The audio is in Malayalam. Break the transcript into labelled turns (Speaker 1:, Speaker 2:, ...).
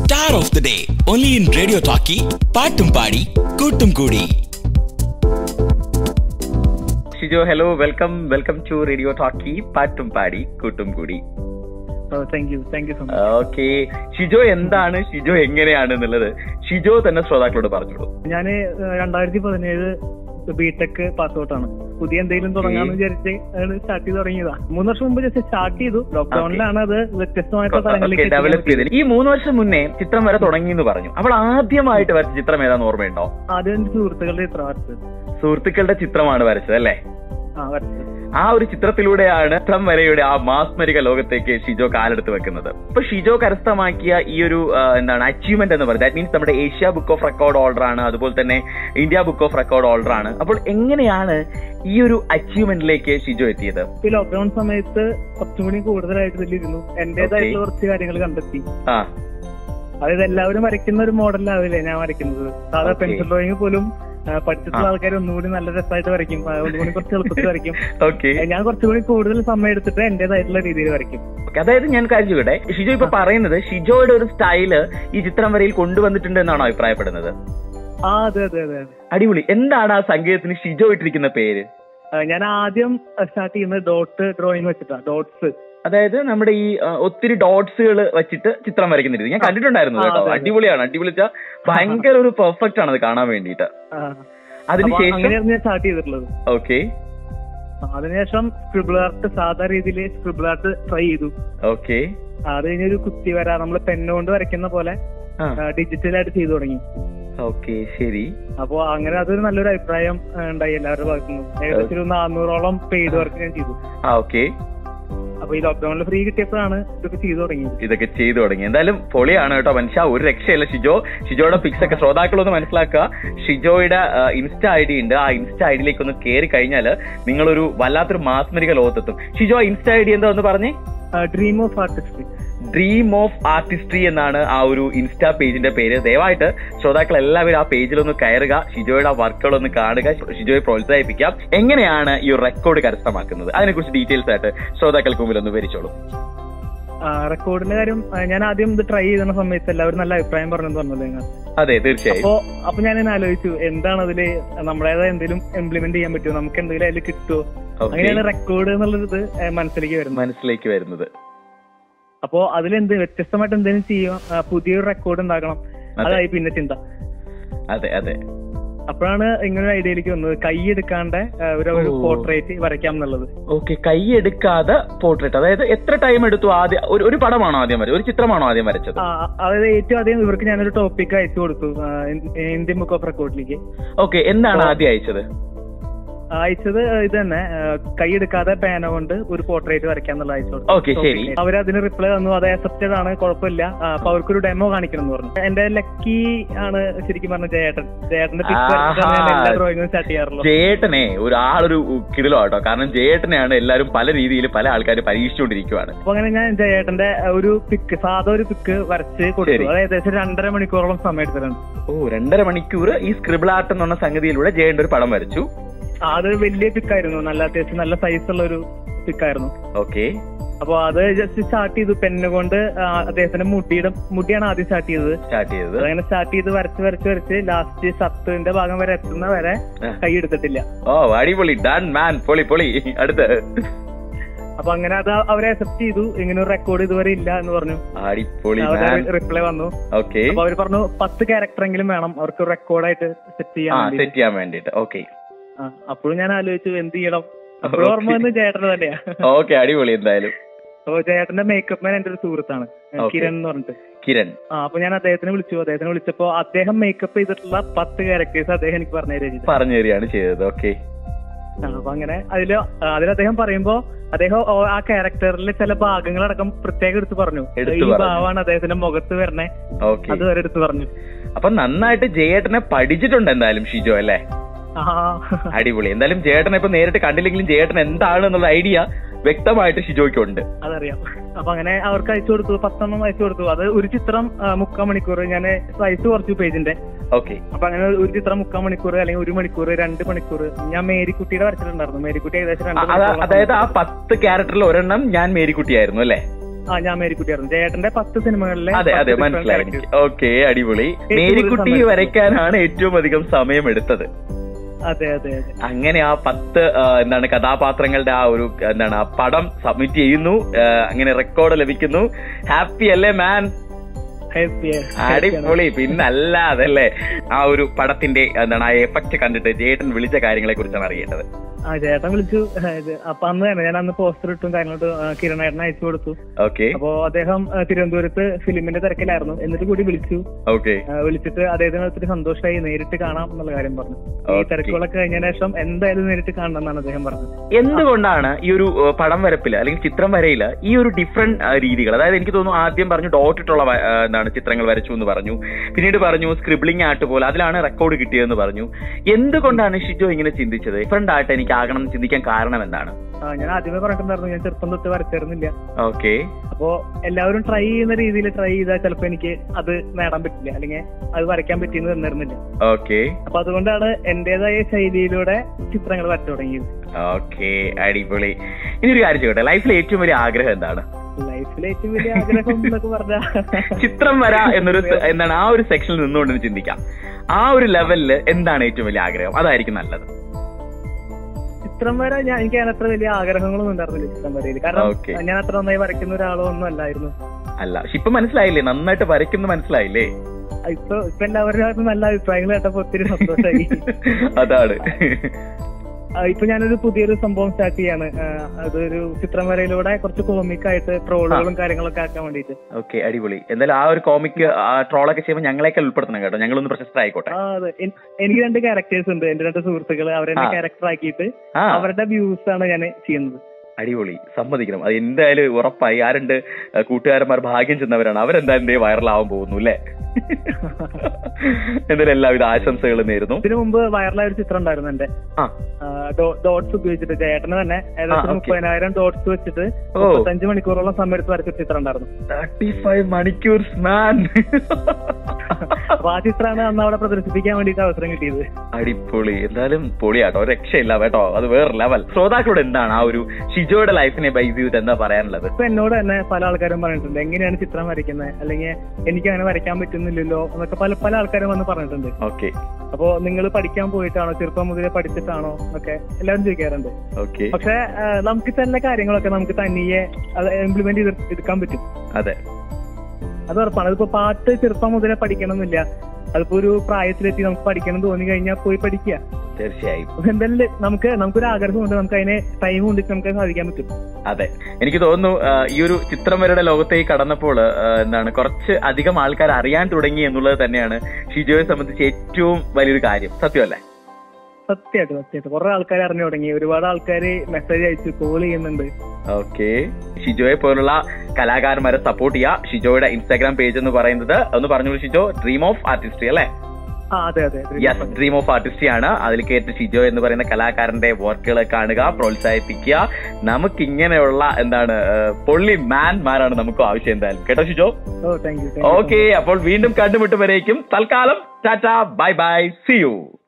Speaker 1: Star of the day Oli in radio talkie പാട്ടും പാടി കൂട്ടും കൂടി
Speaker 2: Shijo hello welcome welcome to radio talkie പാട്ടും പാടി കൂട്ടും കൂടി
Speaker 3: thank you thank you so much
Speaker 2: okay Shijo എന്താണ് ഷിജോ എങ്ങനെയാണ് എന്നുള്ളത് ഷിജോ തന്നെ ശ്രോതാക്കളോട് പറഞ്ഞോളൂ
Speaker 3: ഞാൻ രണ്ടായിരത്തി പതിനേഴ് ബിടെക് പാസ് ഔട്ടാണ് പുതിയ എന്തെങ്കിലും തുടങ്ങാന്ന് വിചാരിച്ച് സ്റ്റാർട്ട് ചെയ്ത് തുടങ്ങിയതാ മൂന്ന് വർഷം മുമ്പ് ജസ്റ്റ് സ്റ്റാർട്ട് ചെയ്തു ലോക്ക്ഡൌണിലാണ് അത് വ്യത്യസ്തമായിട്ടുള്ള സ്ഥലങ്ങളിലേക്ക്
Speaker 2: ഡെവലപ്പ് ചെയ്തത് ഈ മൂന്ന് വർഷം മുന്നേ ചിത്രം വരെ തുടങ്ങി എന്ന് പറഞ്ഞു അപ്പോൾ ആദ്യമായിട്ട് വരച്ച ചിത്രം ഏതാന്ന് ഓർമ്മയുണ്ടോ
Speaker 3: ആദ്യം എന്റെ സുഹൃത്തുക്കളുടെ ചിത്രം വരച്ചത്
Speaker 2: സുഹൃത്തുക്കളുടെ ചിത്രമാണ് വരച്ചത് അല്ലേ
Speaker 3: ആ വരച്ചത്
Speaker 2: ആ ഒരു ചിത്രത്തിലൂടെയാണ് ചിത്രം വരെയുടെ ആ മാസ്മരിക ലോകത്തേക്ക് ഷിജോ കാലെടുത്ത് വെക്കുന്നത് ഇപ്പൊ ഷിജോ കരസ്ഥമാക്കിയ ഈ ഒരു ആ, എന്താണ് അച്ചീവ്മെന്റ് എന്ന് പറയുന്നത് ദാറ്റ് മീൻസ് നമ്മുടെ Asia book of record holder ആണ് അതുപോലെ തന്നെ India book of record holder ആണ് അപ്പോൾ എങ്ങനെയാണ് ഈ ഒരു അച്ചീവ്മെന്റിലേക്ക് ഷിജോ എത്തിയത്
Speaker 3: ഈ ലോക്ക്ഡൌൺ സമയത്ത് കുറച്ചും കൂടി കൂടുതലായിട്ട് ഇതിലിരുന്നു എന്റേതായിട്ടുള്ള കുറച്ച് കാര്യങ്ങൾ കണ്ടെത്തി
Speaker 2: ആ
Speaker 3: അതായത് എല്ലാവരും വരയ്ക്കുന്ന ഒരു മോഡലാവില്ലേ ഞാൻ വരയ്ക്കുന്നത് സാധാ
Speaker 2: Okay.
Speaker 3: പെൻസിൽ ഡ്രോയിങ് പോലും ആ, പഠിച്ചിട്ടുള്ള
Speaker 2: ആ.
Speaker 3: ആൾക്കാർ ഒന്നുകൂടി നല്ല രസമായിട്ട് വരയ്ക്കും ആ, ഒന്നുകൂടി കുറച്ച് എളുപ്പത്തിൽ വരയ്ക്കും
Speaker 2: ഓക്കെ
Speaker 3: ഏ, ഞാൻ കുറച്ചുകൂടി കൂടുതൽ സമയം എടുത്തിട്ട് എന്റേതായിട്ടുള്ള രീതിയിൽ വരയ്ക്കും
Speaker 2: അതായത് ഞാൻ കാര്യം ചോദിക്കട്ടെ ഷിജോ ഇപ്പൊ പറയുന്നത് ഷിജോയുടെ ഒരു സ്റ്റൈല് ഈ ചിത്രം വരയിൽ കൊണ്ടുവന്നിട്ടുണ്ട് എന്നാണോ അഭിപ്രായപ്പെടുന്നത്
Speaker 3: ആ അതെ അതെ അതെ അതെ
Speaker 2: അടിപൊളി എന്താണ് ആ സംഗീതത്തിന് ഷിജോ ഇട്ടിരിക്കുന്ന പേര്
Speaker 3: ആ, ഞാൻ ആദ്യം സ്റ്റാർട്ട് ചെയ്യുന്നത് ഡോട്ട് ഡ്രോയിങ് വെച്ചിട്ടാ ഡോട്ട്സ്
Speaker 2: അതായത് നമ്മുടെ ഈ ആ, ഒത്തിരി ഡോട്ട്സുകൾ വെച്ചിട്ട് ചിത്രം വരയ്ക്കുന്ന രീതി ഞാൻ കണ്ടിട്ടുണ്ടായിരുന്നു
Speaker 3: ആ,
Speaker 2: കേട്ടോ
Speaker 3: അതെ, അതെ.
Speaker 2: അടിപൊളിയാണ് അടിപൊളി വെച്ചാൽ ഭയങ്കര ഒരു പെർഫെക്റ്റ് ആണ് അത് കാണാൻ വേണ്ടിയിട്ട് അതിനുശേഷം
Speaker 3: അങ്ങനെയായിരുന്നു ഞാൻ സ്റ്റാർട്ട് ചെയ്തിട്ടുള്ളത്
Speaker 2: ഓക്കെ
Speaker 3: ആ, അതിനുശേഷം സ്ക്രിബിൾ ആർട്ട് സാധാ രീതിയിൽ സ്ക്രിബിൾ ആർട്ട് ട്രൈ ചെയ്തു
Speaker 2: ഓക്കെ
Speaker 3: ആ, അത് കഴിഞ്ഞൊരു കുത്തി വര നമ്മൾ പെന്നുകൊണ്ട് വരയ്ക്കുന്ന പോലെ ഡിജിറ്റലായിട്ട് ചെയ്തു തുടങ്ങി
Speaker 2: ഓക്കെ ശരി
Speaker 3: അപ്പോ അങ്ങനെ അതൊരു നല്ലൊരു അഭിപ്രായം ആ, ഉണ്ടായി എല്ലാവരുടെ ഭാഗത്തു നിന്നും ഏകദേശം ഒരു നാനൂറോളം പെയ്ഡ് വർക്ക് ഞാൻ ചെയ്തു
Speaker 2: ആ ഓക്കെ
Speaker 3: അപ്പൊ ഈ ലോക്ക്ഡൌണിൽ ഫ്രീ കിട്ടിയപ്പോഴാണ് ഇതൊക്കെ ചെയ്തു തുടങ്ങിയത്
Speaker 2: ഇതൊക്കെ ചെയ്തു തുടങ്ങി എന്തായാലും പൊളിയാണ് കേട്ടോ മനുഷ്യ ഒരു രക്ഷയില്ല ഷിജോ ഷിജോയുടെ പിക്സ് ഒക്കെ ശ്രോതാക്കളൊന്ന് മനസ്സിലാക്കുക ഷിജോയുടെ ഇൻസ്റ്റ ഐ ഡി ഉണ്ട് ആ ഇൻസ്റ്റ ഐ ഡിയിലേക്ക് ഒന്ന് കയറി കഴിഞ്ഞാൽ നിങ്ങളൊരു വല്ലാത്തൊരു മാസ്മരിക ലോകത്തെത്തും ഷിജോ ഇൻസ്റ്റ ഐ ഡി എന്താ ഒന്ന് പറഞ്ഞേ
Speaker 3: dream of artist
Speaker 2: dream of artistry എന്നാണ് ആ ഒരു ഇൻസ്റ്റാ പേജിന്റെ പേര് ദയവായിട്ട് ശ്രോതാക്കൾ എല്ലാവരും ആ പേജിലൊന്ന് കയറുക ഷിജോയുടെ ആ വർക്കുകളൊന്ന് കാണുക ഷിജോയെ പ്രോത്സാഹിപ്പിക്കാം എങ്ങനെയാണ് ഈ റെക്കോർഡ് കരസ്ഥമാക്കുന്നത് അതിനെക്കുറിച്ച് ഡീറ്റെയിൽസ് ആയിട്ട് ശ്രോതാക്കൾക്ക് മുമ്പിൽ ഒന്ന് വിവരിച്ചോളൂ
Speaker 3: റെക്കോർഡിന്റെ കാര്യം ആ, ഞാൻ ആദ്യം ഇത് ട്രൈ ചെയ്യുന്ന സമയത്ത് എല്ലാവരും നല്ല അഭിപ്രായം പറഞ്ഞെന്ന് പറഞ്ഞത് നിങ്ങൾ
Speaker 2: അതെ തീർച്ചയായും
Speaker 3: അപ്പോ അപ്പൊ ഞാൻ ഇങ്ങനെ ആലോചിച്ചു എന്താണ് അതില് നമ്മുടേതായ എന്തെങ്കിലും ഇംപ്ലിമെന്റ് ചെയ്യാൻ പറ്റുമോ നമുക്ക് എന്തെങ്കിലും അതിൽ കിട്ടുമോ
Speaker 2: ഓക്കെ
Speaker 3: അങ്ങനെയാണ് റെക്കോർഡ് എന്നുള്ളത് ഏ, മനസ്സിലേക്ക് വരുന്നത്
Speaker 2: മനസ്സിലേക്ക് വരുന്നത്
Speaker 3: അപ്പോ അതിലെന്ത് വ്യത്യസ്തമായിട്ട് എന്തെങ്കിലും ചെയ്യാം ആ, പുതിയൊരു റെക്കോർഡ് ഉണ്ടാക്കണം
Speaker 2: അതെ.
Speaker 3: അതായി പിന്നെ ചിന്ത
Speaker 2: അതെ അതെ
Speaker 3: അപ്പോഴാണ് ഇങ്ങനെ ഒരു ഐഡിയയിലേക്ക് വന്നത് കൈ എടുക്കാണ്ട് ആ, ഒരു ഒരു
Speaker 2: ഓ.
Speaker 3: പോർട്രേറ്റ് വരയ്ക്കാം എന്നുള്ളത്
Speaker 2: ഓക്കെ കൈ എടുക്കാതെ പോർട്രേറ്റ് അതായത് എത്ര ടൈം എടുത്തു ആദ്യം ഒരു ഒരു പടമാണോ ആദ്യം വരച്ചത് ഒരു ചിത്രമാണോ ആദ്യം വരച്ചത്
Speaker 3: ആ, അതായത് ഏറ്റവും ആദ്യം ഇവർക്ക് ഞാനൊരു ടോപ്പിക് അയച്ചു കൊടുത്തു ആ, ഇൻ- ഇന്ത്യൻ ബുക്ക് ഓഫ് റെക്കോർഡിലേക്ക്
Speaker 2: ഓക്കെ എന്താണ്
Speaker 3: ഓ.
Speaker 2: ആദ്യം അയച്ചത്
Speaker 3: അയച്ചത് ഇത് തന്നെ ആ, കൈ എടുക്കാതെ പേന കൊണ്ട് ഒരു പോർട്രേറ്റ് വരയ്ക്കാം എന്നുള്ള അയച്ചു കൊടുത്തു
Speaker 2: ഓക്കെ ശരി
Speaker 3: അവര് അതിന് റിപ്ലൈ തന്നു അത് അക്സെപ്റ്റഡ് ആണ് കുഴപ്പമില്ല ആ, അപ്പൊ അവർക്കൊരു ഡെമോ കാണിക്കണം എന്ന് പറഞ്ഞു എന്റെ ലക്കി ആണ് ശരിക്കും പറഞ്ഞ ജയേട്ടൻ ജയേട്ടന്റെ
Speaker 2: ആഹാ.
Speaker 3: പിക്ചർ എല്ലാ ഡ്രോയിങ്ങും സ്റ്റാർട്ട് ചെയ്യാറുള്ളത്
Speaker 2: ജയേട്ടനെ ഒരാളൊരു കിടിലോ കേട്ടോ കാരണം ജയേട്ടനെയാണ് എല്ലാവരും പല രീതിയിൽ പല ആൾക്കാർ പരീക്ഷിച്ചുകൊണ്ടിരിക്കുവാണ്
Speaker 3: അപ്പൊ അങ്ങനെ ഞാൻ ജയേട്ടന്റെ ഒരു പിക്ക് സാധാ ഒരു പിക്ക് വരച്ച് കൊടുത്തു
Speaker 2: ശരി.
Speaker 3: അത് ഏകദേശം രണ്ടര മണിക്കൂറോളം സമയം എടുത്തിട്ടുണ്ട്
Speaker 2: ഓ രണ്ടര മണിക്കൂർ ഈ സ്ക്രിബിൾ ആർട്ട് എന്ന് പറഞ്ഞ സംഗതിയിലൂടെ ജയന്റെ ഒരു പടം വരച്ചു
Speaker 3: ആ, അതൊരു വലിയ പിക്കായിരുന്നു നല്ല അത്യാവശ്യം നല്ല സൈസ് ഉള്ള ഒരു പിക്കായിരുന്നു
Speaker 2: ഓക്കെ
Speaker 3: അപ്പൊ അത് ജസ്റ്റ് സ്റ്റാർട്ട് ചെയ്തു പെന്ന് കൊണ്ട് ആ, അദ്ദേഹത്തിന്റെ മുടിയുടെ മുടിയാണ് ആദ്യം സ്റ്റാർട്ട് ചെയ്തത്
Speaker 2: സ്റ്റാർട്ട് ചെയ്തത്
Speaker 3: അതങ്ങനെ സ്റ്റാർട്ട് ചെയ്ത് വരച്ച് വരച്ച് വരച്ച് ലാസ്റ്റ് ഷർട്ടിന്റെ ഭാഗം വരെ എത്തുന്ന വരെ
Speaker 2: ആ.
Speaker 3: കൈ എടുത്തിട്ടില്ല
Speaker 2: ഓ അടിപൊളി ഡൺ മാൻ പൊളി പൊളി അടുത്ത്
Speaker 3: അപ്പൊ അങ്ങനെ അത് അവരെ അക്സെപ്റ്റ് ചെയ്തു ഇങ്ങനെ ഒരു റെക്കോർഡ് ഇതുവരെ ഇല്ല എന്ന് പറഞ്ഞു
Speaker 2: അടിപൊളി
Speaker 3: അവരുടെ
Speaker 2: മാൻ
Speaker 3: റിപ്ലൈ വന്നു
Speaker 2: ഓക്കെ
Speaker 3: അപ്പൊ അവര് പറഞ്ഞു പത്ത് ക്യാരക്ടർ എങ്കിലും വേണം അവർക്ക് റെക്കോർഡായിട്ട് സെറ്റ്
Speaker 2: ആ
Speaker 3: ചെയ്യാൻ വേണ്ടി
Speaker 2: സെറ്റ് ചെയ്യാൻ വേണ്ടിട്ട് ഓക്കെ
Speaker 3: അപ്പോഴും ഞാൻ ആലോചിച്ചു എന്ത് ചെയ്യണം അപ്പോഴും ഓർമ്മ വന്ന് ചേട്ടന് തന്നെയാ
Speaker 2: ഓക്കെ അടിപൊളി എന്തായാലും
Speaker 3: അപ്പൊ ചേട്ടന്റെ മേക്കപ്പ് മാൻ എന്റെ ഒരു സുഹൃത്താണ്
Speaker 2: Okay.
Speaker 3: കിരൺ എന്ന് പറഞ്ഞിട്ട്
Speaker 2: കിരൺ
Speaker 3: ആ അപ്പൊ ഞാൻ അദ്ദേഹത്തിനെ വിളിച്ചു അദ്ദേഹത്തിനെ വിളിച്ചപ്പോ അദ്ദേഹം മേക്കപ്പ് ചെയ്തിട്ടുള്ള പത്ത് ക്യാരക്ടേഴ്സ് അദ്ദേഹം എനിക്ക് പറഞ്ഞു തരുന്നത്
Speaker 2: പറഞ്ഞു തരികയാണ് ചെയ്തത് ഓക്കെ
Speaker 3: അപ്പൊ അങ്ങനെ അതില് ആ, അതിൽ അദ്ദേഹം പറയുമ്പോ അദ്ദേഹം ഓ- ആ ക്യാരക്ടറിലെ ചില ഭാഗങ്ങളടക്കം പ്രത്യേകം എടുത്ത് പറഞ്ഞു
Speaker 2: എടുത്ത്
Speaker 3: ഈ
Speaker 2: പറഞ്ഞു.
Speaker 3: ഭാവമാണ് അദ്ദേഹത്തിന്റെ മുഖത്ത് വരണേ
Speaker 2: ഓക്കെ
Speaker 3: അത് വരെ എടുത്ത് പറഞ്ഞു
Speaker 2: അപ്പൊ നന്നായിട്ട് ജയേട്ടനെ പഠിച്ചിട്ടുണ്ട് എന്തായാലും ഷിജോ അല്ലേ
Speaker 3: ആ
Speaker 2: അടിപൊളി എന്തായാലും ജയേട്ടനെ ഇപ്പൊ നേരിട്ട് കണ്ടില്ലെങ്കിലും ജയേട്ടൻ എന്താണ് എന്നുള്ള ഐഡിയ വ്യക്തമായിട്ട് ഷിജോയ്ക്കുണ്ട്
Speaker 3: അതറിയാം അപ്പൊ അങ്ങനെ അവർക്ക് അയച്ചു കൊടുത്തു പത്തെണ്ണം അയച്ചു കൊടുത്തു അത് ഒരു ചിത്രം ആ, മുക്കാൽ മണിക്കൂർ ഞാൻ സൈസ് കുറച്ചു പേജിന്റെ
Speaker 2: ഓക്കെ
Speaker 3: അപ്പൊ അങ്ങനെ ഒരു ചിത്രം മുക്കാൽ മണിക്കൂർ അല്ലെങ്കിൽ ഒരു മണിക്കൂർ രണ്ട് മണിക്കൂർ ഞാൻ മേരിക്കുട്ടിയുടെ വരച്ചിട്ടുണ്ടായിരുന്നു മേരിക്കുട്ടി ഏകദേശം രണ്ട്
Speaker 2: അ- അത-
Speaker 3: മണിക്കൂറോളം
Speaker 2: അതായത് ആ പത്ത് ക്യാരക്ടറിൽ ഒരെണ്ണം ഞാൻ മേരിക്കുട്ടിയായിരുന്നു അല്ലേ
Speaker 3: ആ ഞാൻ മേരിക്കുട്ടിയായിരുന്നു ജയേട്ടന്റെ പത്ത് സിനിമകളിലെ
Speaker 2: അതെ
Speaker 3: പത്ത്
Speaker 2: അതെ
Speaker 3: different
Speaker 2: മനസ്സിലായി
Speaker 3: characters.
Speaker 2: എനിക്ക് ഓക്കെ അടിപൊളി
Speaker 3: ഏറ്റവും
Speaker 2: മേരിക്കുട്ടി
Speaker 3: കൂടുതൽ
Speaker 2: വരയ്ക്കാനാണ് ഏറ്റവും അധികം സമയം എടുത്തത്
Speaker 3: അതെ അതെ അതെ
Speaker 2: അങ്ങനെ ആ പത്ത് ആ, എന്താണ് കഥാപാത്രങ്ങളുടെ ആ ഒരു എന്താണ് ആ പടം സബ്മിറ്റ് ചെയ്യുന്നു ആ, അങ്ങനെ റെക്കോർഡ് ലഭിക്കുന്നു ഹാപ്പി അല്ലേ മാൻ
Speaker 3: Happy, happy ആണ്.
Speaker 2: അടിപൊളി പിന്നല്ലാതല്ലേ ആ ഒരു പടത്തിന്റെ എന്താണ് ആ എഫക്ട് കണ്ടിട്ട് ജേട്ടൻ വിളിച്ച കാര്യങ്ങളെ കുറിച്ചാണ് അറിയേണ്ടത്
Speaker 3: ആ ചേട്ടൻ വിളിച്ചു ആ, ഇത് അപ്പൊ അന്ന് തന്നെ ഞാൻ അന്ന് പോസ്റ്റർ ഇട്ടും കാര്യങ്ങളോട്ട് കിരണേട്ടനെ അയച്ചു കൊടുത്തു
Speaker 2: ഓക്കെ
Speaker 3: അപ്പോ അദ്ദേഹം ആ, തിരുവനന്തപുരത്ത് ഫിലിമിന്റെ തിരക്കിലായിരുന്നു എന്നിട്ട് കൂടി വിളിച്ചു
Speaker 2: ഓക്കെ
Speaker 3: ആ, വിളിച്ചിട്ട് അദ്ദേഹത്തിന് ഒത്തിരി സന്തോഷമായി നേരിട്ട് കാണാം എന്നുള്ള കാര്യം പറഞ്ഞു ഈ
Speaker 2: Okay.
Speaker 3: തിരക്കുകളൊക്കെ കഴിഞ്ഞതിന് ശേഷം എന്തായാലും നേരിട്ട് കാണണം എന്നാണ് അദ്ദേഹം പറഞ്ഞത്
Speaker 2: എന്തുകൊണ്ടാണ് ഈ ഒരു ഏഹ്, പടം വരപ്പില് അല്ലെങ്കിൽ ചിത്രം വരയില് ഈ ഒരു ഡിഫറെന്റ് രീതികൾ അതായത് എനിക്ക് തോന്നുന്നു ആദ്യം പറഞ്ഞു ഡോട്ട് ഇട്ടുള്ള വ- ഏഹ്, എന്താണ് ചിത്രങ്ങൾ വരച്ചു എന്ന് പറഞ്ഞു പിന്നീട് പറഞ്ഞു സ്ക്രിബിളിംഗ് ആർട്ട് പോലെ അതിലാണ് റെക്കോർഡ് കിട്ടിയതെന്ന് പറഞ്ഞു എന്തുകൊണ്ടാണ് ഷിജോ ഇങ്ങനെ ചിന്തിച്ചത് ഡിഫറെന്റ് ആയിട്ട് എനിക്ക് ആകണം എന്ന് ചിന്തിക്കാൻ കാരണം എന്താണ്
Speaker 3: ആ, ഞാൻ ആദ്യമേ പറഞ്ഞിട്ടുണ്ടായിരുന്നു ഞാൻ ചെറുപ്പം തൊട്ട് വരച്ചിരുന്നില്ല
Speaker 2: ഓക്കെ
Speaker 3: അപ്പോ എല്ലാവരും ട്രൈ ചെയ്യുന്ന രീതിയിൽ ട്രൈ ചെയ്താൽ ചിലപ്പോ എനിക്ക് അത് നേടാൻ പറ്റില്ല അല്ലെങ്കിൽ അത് വരയ്ക്കാൻ പറ്റിയെന്ന് തന്നിരുന്നില്ല
Speaker 2: ഓക്കെ
Speaker 3: അപ്പൊ അതുകൊണ്ടാണ് എന്റേതായ ശൈലിയിലൂടെ ചിത്രങ്ങൾ വരച്ചു തുടങ്ങിയത്
Speaker 2: ഓക്കെ അടിപൊളി ഇനി ഒരു കാര്യം ചെയ്യട്ടെ ലൈഫിലെ ഏറ്റവും വലിയ ആഗ്രഹം എന്താണ്
Speaker 3: ലൈഫിലെ ഏറ്റവും വലിയ ആഗ്രഹം എന്നൊക്കെ പറഞ്ഞാ
Speaker 2: ചിത്രം വര എന്നൊരു സെ- എന്താണ് ആ ഒരു സെക്ഷനിൽ നിന്നുകൊണ്ട് ഒന്ന് ചിന്തിക്കാം ആ ഒരു ലെവലില് എന്താണ് ഏറ്റവും വലിയ ആഗ്രഹം അതായിരിക്കും നല്ലത്
Speaker 3: ചിത്രം വര ഞാൻ എനിക്ക് അതിന് അത്ര വലിയ ആഗ്രഹങ്ങളൊന്നും ഉണ്ടായിരുന്നില്ല ചിത്രം വരയിൽ കാരണം
Speaker 2: Okay.
Speaker 3: ഞാൻ അത്ര നന്നായി വരയ്ക്കുന്ന ഒരാളോ ഒന്നും അല്ലായിരുന്നു
Speaker 2: അല്ല പക്ഷെ ഇപ്പൊ മനസ്സിലായില്ലേ നന്നായിട്ട് വരയ്ക്കുന്നു മനസ്സിലായില്ലേ
Speaker 3: ഇപ്പൊ ഇപ്പൊ എല്ലാവരും നല്ല അഭിപ്രായങ്ങൾ കേട്ടപ്പോ ഒത്തിരി സന്തോഷമായി
Speaker 2: അതാണ്
Speaker 3: ആ, ഇപ്പൊ ഞാനൊരു പുതിയൊരു സംഭവം സ്റ്റാർട്ട് ചെയ്യാണ് ആ, അതൊരു ചിത്രം വരയിലൂടെ കുറച്ച് കോമിക് ആയിട്ട് ട്രോളുകളും കാര്യങ്ങളൊക്കെ ആക്കാൻ വേണ്ടിയിട്ട്
Speaker 2: ഓക്കെ അടിപൊളി എന്തായാലും ആ ഒരു കോമിക് ട്രോളൊക്കെ ചെയ്യുമ്പോൾ ഞങ്ങളെയൊക്കെ ഉൾപ്പെടുത്തണം കേട്ടോ ഞങ്ങളൊന്ന് പ്രശസ്ത ആയിക്കോട്ടെ
Speaker 3: ആ അതെ എൻ- എനിക്ക് രണ്ട് ക്യാരക്ടേഴ്സ് ഉണ്ട് എന്റെ രണ്ട് സുഹൃത്തുക്കൾ അവരെന്നെ
Speaker 2: ആ.
Speaker 3: ക്യാരക്ടർ ആക്കിയിട്ട്
Speaker 2: ആ
Speaker 3: അവരുടെ വ്യൂസ് ആണ് ഞാൻ ചെയ്യുന്നത്
Speaker 2: അടിപൊളി സമ്മതിക്കണം അത് എന്തായാലും ഉറപ്പായി ആരുണ്ട് ആ, കൂട്ടുകാരന്മാർ ഭാഗ്യം ചെന്നവരാണ് അവരെന്തായാലും ദേ വൈറലാവാൻ പോകുന്നു അല്ലേ എന്തായാലും എല്ലാവിധ ആശംസകളും നേരുന്നു
Speaker 3: ഇതിനു മുമ്പ് വൈറലായ ഒരു ചിത്രം ഉണ്ടായിരുന്നു എന്റെ
Speaker 2: ആ
Speaker 3: ഡോട്ട്സ് ഉപയോഗിച്ചിട്ട് ചേട്ടന് തന്നെ
Speaker 2: ആ,
Speaker 3: ഏകദേശം
Speaker 2: okay.
Speaker 3: മുപ്പതിനായിരം ഡോട്ട്സ് വെച്ചിട്ട്
Speaker 2: ഓ.
Speaker 3: മുപ്പത്തഞ്ച് മണിക്കൂറോളം സമയത്ത് വരച്ച ഒരു ചിത്രം ഉണ്ടായിരുന്നു
Speaker 2: തേർട്ടി ഫൈവ് മണിക്കൂർ മാൻ
Speaker 3: അപ്പൊ ആ ചിത്രമാണ് അന്ന് അവിടെ പ്രദർശിപ്പിക്കാൻ വേണ്ടിയിട്ട് അവസരം കിട്ടിയത്
Speaker 2: അടിപൊളി എന്തായാലും പൊളിയാട്ടോ ഒരു രക്ഷയില്ല കേട്ടോ അത് വേറെ ലെവൽ ശ്രോതാക്കളോട് എന്താണ് ആ ഒരു ഷിജോയുടെ ലൈഫിനെ ബൈസ് ചെയ്തിട്ട് എന്താ പറയാനുള്ളത്
Speaker 3: ഇപ്പൊ എന്നോട് തന്നെ പല ആൾക്കാരും പറഞ്ഞിട്ടുണ്ട് എങ്ങനെയാണ് ചിത്രം വരയ്ക്കുന്നത് അല്ലെങ്കിൽ എനിക്ക് അങ്ങനെ വരയ്ക്കാൻ പറ്റുന്നില്ലല്ലോ എന്നൊക്കെ പല പല ആൾക്കാരും വന്ന് പറഞ്ഞിട്ടുണ്ട്
Speaker 2: ഓക്കെ
Speaker 3: അപ്പോ നിങ്ങൾ പഠിക്കാൻ പോയിട്ടാണോ ചെറുപ്പം മുതലേ പഠിച്ചിട്ടാണോ എന്നൊക്കെ എല്ലാവരും ചോദിക്കാറുണ്ട്
Speaker 2: ഓക്കെ
Speaker 3: പക്ഷെ ആ, നമുക്ക് ചില കാര്യങ്ങളൊക്കെ നമുക്ക് തനിയെ അത് ഇംപ്ലിമെന്റ് ചെയ്ത് എടുക്കാൻ പറ്റും
Speaker 2: അതെ
Speaker 3: അത് ഉറപ്പാണ് അതിപ്പോ പാട്ട് ചെറുപ്പം മുതലേ പഠിക്കണമെന്നില്ല അതിപ്പോ ഒരു പ്രായത്തിലെത്തി നമുക്ക് പഠിക്കണം എന്ന് തോന്നി കഴിഞ്ഞാൽ പോയി പഠിക്കുക
Speaker 2: തീർച്ചയായും
Speaker 3: അപ്പൊ എന്തായാലും നമുക്ക് നമുക്കൊരു ആഗ്രഹമുണ്ട് നമുക്ക് അതിനെ ടൈം കൊണ്ടിട്ട് നമുക്ക് അത് സാധിക്കാൻ പറ്റും
Speaker 2: അതെ എനിക്ക് തോന്നുന്നു ആ, ഈ ഒരു ചിത്രം വരയുടെ ലോകത്തേക്ക് കടന്നപ്പോൾ ആ, എന്താണ് കുറച്ച് അധികം ആൾക്കാർ അറിയാൻ തുടങ്ങി എന്നുള്ളത് തന്നെയാണ് ഷിജോയെ സംബന്ധിച്ച് ഏറ്റവും വലിയൊരു കാര്യം സത്യമല്ലേ
Speaker 3: സത്യമായിട്ട് സത്യമായിട്ട് കുറെ ആൾക്കാർ അറിഞ്ഞു തുടങ്ങി ഒരുപാട് ആൾക്കാർ മെസ്സേജ് അയച്ചു കോൾ ചെയ്യുന്നുണ്ട്
Speaker 2: ഓക്കെ ഷിജോയെ പോലുള്ള കലാകാരന്മാരെ സപ്പോർട്ട് ചെയ്യുക ഷിജോയുടെ ഇൻസ്റ്റാഗ്രാം പേജ് എന്ന് പറയുന്നത് ഒന്ന് പറഞ്ഞോളൂ ഷിജോ ഡ്രീം ഓഫ് ആർട്ടിസ്ട്രി അല്ലേ
Speaker 3: ആ അതെ അതെ
Speaker 2: യെസ് ഡ്രീം ഓഫ് ആർട്ടിസ്റ്റി ആണ് അതിൽ കയറ്റി ഷിജോ എന്ന് പറയുന്ന കലാകാരന്റെ വർക്കുകൾ കാണുക പ്രോത്സാഹിപ്പിക്കുക നമുക്ക് ഇങ്ങനെയുള്ള എന്താണ് ആ, പൊള്ളി മാൻമാരാണ് നമുക്ക് ആവശ്യം എന്തായാലും കേട്ടോ ഷിജോ
Speaker 3: ഓ താങ്ക് യു
Speaker 2: ഓക്കെ അപ്പോൾ വീണ്ടും കണ്ടുമുട്ടും വരേക്കും തൽക്കാലം tata bye bye see U